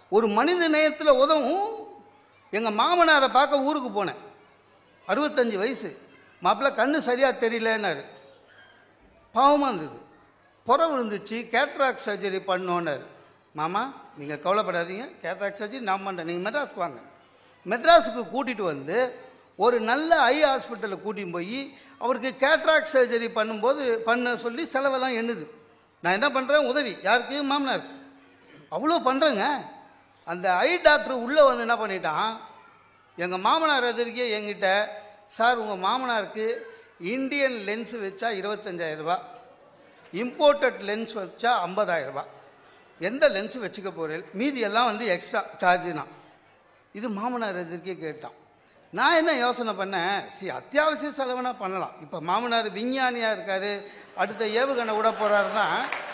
ஒரு மனித நேயத்தில் உதவும் எங்கள் மாமனாரை பார்க்க ஊருக்கு போனேன் அறுபத்தஞ்சு வயசு மாப்பிள்ளை கண்ணு சரியாக தெரியலன்னாரு பாவமாக இருந்தது புற விழுந்துச்சு கேட்ராக் சர்ஜரி பண்ணோன்னாரு மாமா நீங்கள் கவலைப்படாதீங்க கேட்ராக் சர்ஜரி நான் பண்ணுறேன் நீங்கள் மெட்ராஸ்க்கு வாங்க மெட்ராஸுக்கு கூட்டிகிட்டு வந்து ஒரு நல்ல ஐ ஹாஸ்பிட்டலில் கூட்டின்னு போய் அவருக்கு கேட்ராக் சர்ஜரி பண்ணும்போது பண்ண சொல்லி செலவெல்லாம் எண்ணுது நான் என்ன பண்ணுறேன் உதவி யாருக்கு மாமனார் அவ்வளோ பண்ணுறேங்க அந்த ஐ டாக்டர் உள்ளே வந்து என்ன பண்ணிட்டான் எங்கள் மாமனார் எதிர்க்கே என்கிட்ட சார் உங்கள் மாமனாருக்கு இந்தியன் லென்ஸ் வச்சா 25000 ரூபாய் இம்போர்ட்டட் லென்ஸ் வச்சா 50000 ரூபாய் எந்த லென்ஸ் வச்சுக்க போகிறேன் மீதி எல்லாம் வந்து எக்ஸ்ட்ரா சார்ஜுனா இது மாமனார் எதிர்க்கே கேட்டான் நான் என்ன யோசனை பண்ணேன் சரி அத்தியாவசிய செலவுனா பண்ணலாம் இப்போ மாமனார் விஞ்ஞானியாக இருக்கார் அடுத்த ஏவுகணை விட போகிறாருன்னா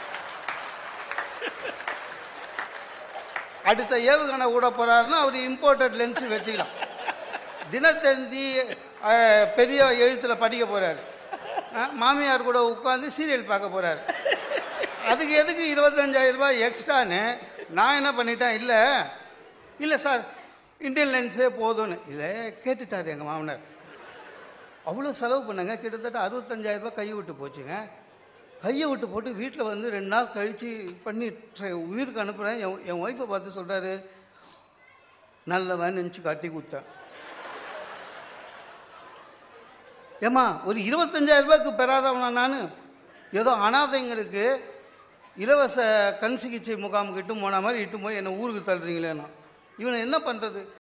அடுத்த ஏவுகணை விட போகிறாருன்னா அவர் இம்போர்ட்டட் லென்ஸ் வச்சுக்கலாம் தினத்தந்தி அஹ், பெரிய எழுத்தில் படிக்க போகிறாரு மாமியார் கூட உட்காந்து சீரியல் பார்க்க போகிறாரு அதுக்கு எதுக்கு இருபத்தஞ்சாயிரம் ரூபாய் எக்ஸ்ட்ரான்னு நான் என்ன பண்ணிட்டேன் இல்லை இல்லை சார் இந்தியன் லென்ஸே போதும்னு இல்லை கேட்டுட்டார் எங்கள் மாமனார் அவ்வளோ செலவு பண்ணுங்க கிட்டத்தட்ட அறுபத்தஞ்சாயிரம் ரூபாய் கையை விட்டு போச்சுங்க கையை விட்டு போட்டு வீட்டில் வந்து ரெண்டு நாள் கழித்து பண்ணி ட்ரை- உயிருக்கு அனுப்புகிறேன் என் என் ஒய்ஃபை பார்த்து சொல்கிறாரு நல்லவன் நினச்சி கட்டி கொடுத்தேன் ஏம்மா ஒரு இருபத்தஞ்சாயிரம் ரூபாய்க்கு பெறாதவனா நான் ஏதோ அனாதைங்களுக்கு இலவச கண் சிகிச்சை முகாமுக்கு இட்டு போன மாதிரி இட்டு போய் என்னை ஊருக்கு தள்ளுறீங்களேண்ணா இவனை என்ன பண்ணுறது